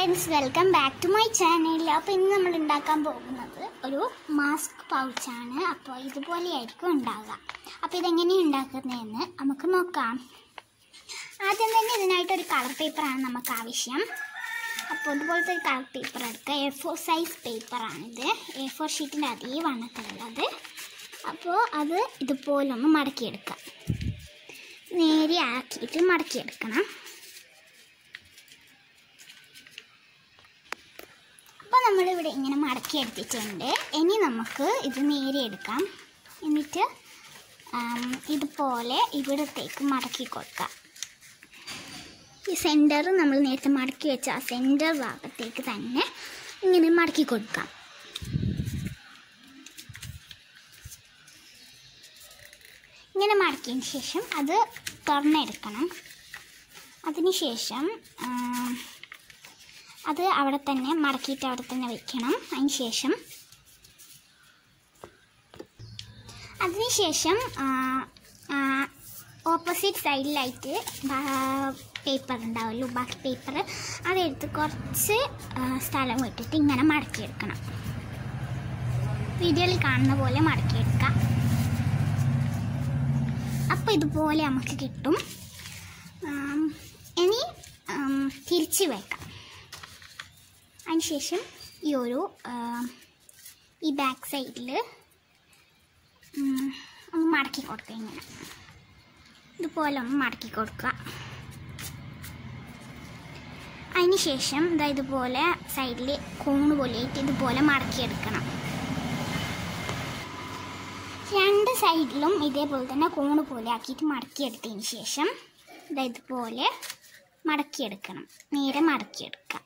friends welcome back to my channel അപ്പോൾ ഇന്ന് നമ്മൾ ഉണ്ടാക്കാൻ പോകുന്നത് ഒരു മാസ്ക് പൗച്ചാണ് അപ്പോൾ ഇതുപോലെയായിരിക്കും ഉണ്ടാവുക അപ്പോൾ ഇതെങ്ങനെയാണ് ഉണ്ടാക്കുന്നതെന്ന് നമുക്ക് നോക്കാം ആദ്യം തന്നെ ഇതിനായിട്ടൊരു കളർ പേപ്പറാണ് നമുക്ക് ആവശ്യം അപ്പോൾ ഇതുപോലത്തെ ഒരു കളർ പേപ്പർ എടുക്കുക എ ഫോർ സൈസ് പേപ്പറാണിത് എ ഫോർ ഷീറ്റിൻ്റെ അതേ വണ്ണത്തിലുള്ളത് അപ്പോൾ അത് ഇതുപോലൊന്ന് മടക്കിയെടുക്കാം നേരെ ആക്കിയിട്ട് മടക്കിയെടുക്കണം അപ്പോൾ നമ്മളിവിടെ ഇങ്ങനെ മടക്കി എടുത്തിട്ടുണ്ട് ഇനി നമുക്ക് ഇത് നേരെ എടുക്കാം എന്നിട്ട് ആം, ഇതുപോലെ ഇവിടത്തേക്ക് മടക്കി കൊടുക്കാം ഈ സെൻറ്റർ നമ്മൾ നേരത്തെ മടക്കി വെച്ച ആ സെൻറ്റർ ഭാഗത്തേക്ക് തന്നെ ഇങ്ങനെ മടക്കി കൊടുക്കാം ഇങ്ങനെ മടക്കിയതിന് ശേഷം അത് തുറന്നെടുക്കണം അതിനുശേഷം ആം, അത് അവിടെ തന്നെ മടക്കിയിട്ട് അവിടെ തന്നെ വെക്കണം അതിന് ശേഷം അതിനുശേഷം ഓപ്പോസിറ്റ് സൈഡിലായിട്ട് പേപ്പർ ഉണ്ടാവുമല്ലോ ബാക്കി പേപ്പർ അതെടുത്ത് കുറച്ച് ആ, സ്ഥലം വിട്ടിട്ട് ഇങ്ങനെ മടക്കിയെടുക്കണം വീഡിയോയിൽ കാണുന്ന പോലെ മടക്കിയെടുക്കാം അപ്പോൾ ഇതുപോലെ നമുക്ക് കിട്ടും ആം, ഇനി ആം, തിരിച്ച് വെക്കാം അതിനുശേഷം ഈ ഒരു ആ, ഈ ബാക്ക് സൈഡിൽ ഒന്ന് മടക്കി കൊടുക്കുക ഇങ്ങനെ ഇതുപോലെ ഒന്ന് മടക്കി കൊടുക്കുക അതിനുശേഷം ഇതാ ഇതുപോലെ സൈഡിൽ കൂണ് പോലെയായിട്ട് ഇതുപോലെ മടക്കിയെടുക്കണം രണ്ട് സൈഡിലും ഇതേപോലെ തന്നെ കൂണ് പോലെ ആക്കിയിട്ട് മടക്കിയെടുത്തതിന് ശേഷം ഇതാ ഇതുപോലെ മടക്കിയെടുക്കണം നേരെ മടക്കിയെടുക്കാം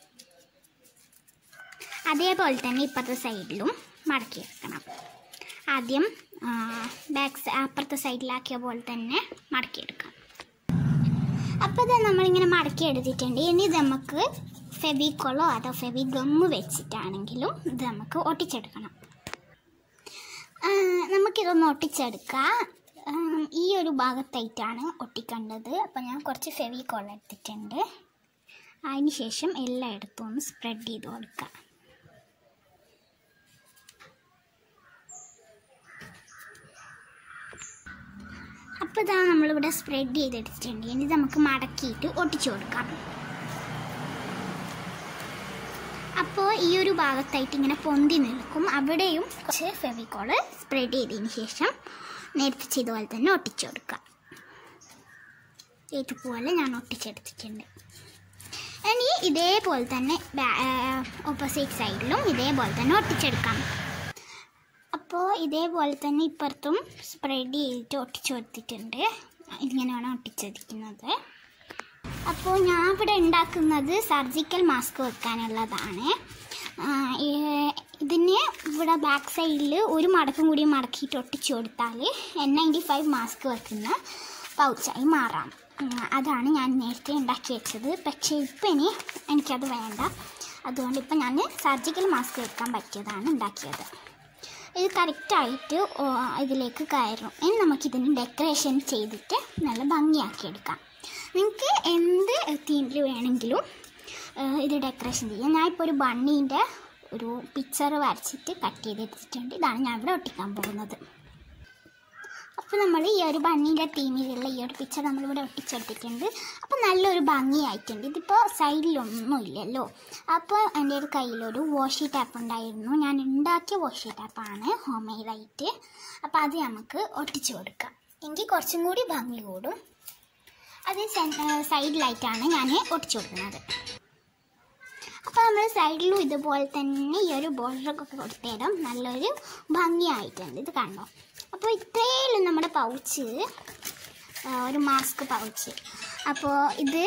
അതേപോലെ തന്നെ ഇപ്പുറത്തെ സൈഡിലും മടക്കിയെടുക്കണം ആദ്യം ബാക്ക് അപ്പുറത്തെ സൈഡിലാക്കിയ പോലെ തന്നെ മടക്കിയെടുക്കാം അപ്പോൾ ഇത് നമ്മളിങ്ങനെ മടക്കി എടുത്തിട്ടുണ്ട് ഇനി ഇത് നമുക്ക് ഫെവിക്കോളോ അതോ ഫെവി ഗമ്മ് വെച്ചിട്ടാണെങ്കിലും ഇത് നമുക്ക് ഒട്ടിച്ചെടുക്കണം ആ, നമുക്കിതൊന്ന് ഒട്ടിച്ചെടുക്കാം ആ, ഈ ഒരു ഭാഗത്തായിട്ടാണ് ഒട്ടിക്കേണ്ടത് അപ്പോൾ ഞാൻ കുറച്ച് ഫെവിക്കോൾ എടുത്തിട്ടുണ്ട് അതിന് ശേഷം എല്ലായിടത്തും ഒന്ന് സ്പ്രെഡ് ചെയ്ത് കൊടുക്കാം അപ്പോൾ ഇതാ നമ്മളിവിടെ സ്പ്രെഡ് ചെയ്തെടുത്തിട്ടുണ്ട് ഇനി ഇത് നമുക്ക് മടക്കിയിട്ട് ഒട്ടിച്ചു കൊടുക്കാം അപ്പോൾ ഈ ഒരു ഭാഗത്തായിട്ട് ഇങ്ങനെ പൊന്തി നിൽക്കും അവിടെയും കുറച്ച് ഫെവിക്കോള് സ്പ്രെഡ് ചെയ്തതിന് ശേഷം നേരത്തെ ചെയ്ത പോലെ തന്നെ ഒട്ടിച്ചു കൊടുക്കാം ഇതുപോലെ ഞാൻ ഒട്ടിച്ചെടുത്തിട്ടുണ്ട് ഇനി ഇതേപോലെ തന്നെ ഓപ്പോസിറ്റ് സൈഡിലും ഇതേപോലെ തന്നെ ഒട്ടിച്ചെടുക്കാം അപ്പോൾ ഇതേപോലെ തന്നെ ഇപ്പുറത്തും സ്പ്രെഡ് ചെയ്തിട്ട് ഒട്ടിച്ചു കൊടുത്തിട്ടുണ്ട് ഇങ്ങനെയാണ് ഒട്ടിച്ചെടുക്കുന്നത് അപ്പോൾ ഞാൻ ഇവിടെ ഉണ്ടാക്കുന്നത് സർജിക്കൽ മാസ്ക് വെക്കാനുള്ളതാണ് ആ, ഈ- ഇതിന് ഇവിടെ ബാക്ക് സൈഡിൽ ഒരു മടക്കും കൂടി മടക്കിയിട്ട് ഒട്ടിച്ചു കൊടുത്താൽ എൻ നയൻറ്റി ഫൈവ് മാസ്ക് വെക്കുന്ന പൗച്ചായി മാറാം ഉം, അതാണ് ഞാൻ നേരത്തെ ഉണ്ടാക്കി വെച്ചത് പക്ഷേ ഇപ്പം ഇനി എനിക്കത് വേണ്ട അതുകൊണ്ട് ഇപ്പം ഞാൻ സർജിക്കൽ മാസ്ക് വെക്കാൻ പറ്റിയതാണ് ഉണ്ടാക്കിയത് ഇത് കറക്റ്റായിട്ട് ഇതിലേക്ക് കയറും ഇനി നമുക്കിതിന് ഡെക്കറേഷൻ ചെയ്തിട്ട് നല്ല ഭംഗിയാക്കി എടുക്കാം നിങ്ങൾക്ക് എന്ത് തീമിൽ വേണമെങ്കിലും ആ, ഇത് ഡെക്കറേഷൻ ചെയ്യാം ഞാനിപ്പോൾ ഒരു ബണ്ണീൻ്റെ ഒരു പിക്ചർ വരച്ചിട്ട് കട്ട് ചെയ്തെടുത്തിട്ടുണ്ട് ഇതാണ് ഞാൻ ഇവിടെ ഒട്ടിക്കാൻ പോകുന്നത് അപ്പോൾ നമ്മൾ ഈ ഒരു ഭംഗിയുടെ തീമിലുള്ള ഈ ഒരു പിക്ചർ നമ്മളിവിടെ ഒട്ടിച്ചെടുത്തിട്ടുണ്ട് അപ്പോൾ നല്ലൊരു ഭംഗിയായിട്ടുണ്ട് ഇതിപ്പോൾ സൈഡിലൊന്നും ഇല്ലല്ലോ അപ്പോൾ എൻ്റെ ഒരു കയ്യിലൊരു വാഷി ടാപ്പ് ഉണ്ടായിരുന്നു ഞാൻ ഉണ്ടാക്കിയ വാഷി ടാപ്പാണ് ഹോം മെയ്ഡായിട്ട് അപ്പോൾ അത് നമുക്ക് ഒട്ടിച്ചു കൊടുക്കാം എങ്കിൽ കുറച്ചും കൂടി ഭംഗി കൂടും അത് സൈഡിലായിട്ടാണ് ഞാൻ ഒട്ടിച്ചു കൊടുക്കുന്നത് അപ്പോൾ നമ്മൾ സൈഡിലും ഇതുപോലെ തന്നെ ഈ ഒരു ബോർഡറൊക്കെ കൊടുത്തേരം നല്ലൊരു ഭംഗിയായിട്ടുണ്ട് ഇത് കണ്ടോ അപ്പോൾ ഇത്രയും നമ്മുടെ പൗച്ച് ഒരു മാസ്ക് പൗച്ച് അപ്പോൾ ഇത്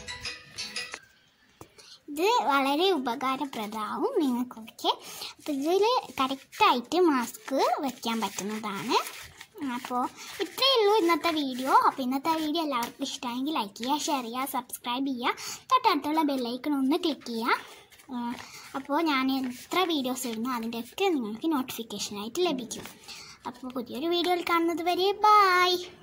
ഇത് വളരെ ഉപകാരപ്രദമാവും നിങ്ങൾക്കൊക്കെ അപ്പോൾ ഇതിൽ കറക്റ്റായിട്ട് മാസ്ക് വെക്കാൻ പറ്റുന്നതാണ് അപ്പോൾ ഇത്രയേ ഉള്ളൂ ഇന്നത്തെ വീഡിയോ അപ്പോൾ ഇന്നത്തെ വീഡിയോ എല്ലാവർക്കും ഇഷ്ടമായെങ്കിൽ ലൈക്ക് ചെയ്യുക ഷെയർ ചെയ്യുക സബ്സ്ക്രൈബ് ചെയ്യുക തൊട്ടടുത്തുള്ള ബെല്ലൈക്കൺ ഒന്ന് ക്ലിക്ക് ചെയ്യുക ആ, അപ്പോൾ ഞാൻ എത്ര വീഡിയോസ് ഇടുന്നു അതിൻ്റെ ഒക്കെ നിങ്ങൾക്ക് നോട്ടിഫിക്കേഷനായിട്ട് ലഭിക്കും അപ്പോൾ പുതിയൊരു വീഡിയോയിൽ കാണുന്നത് വരെ ബായ്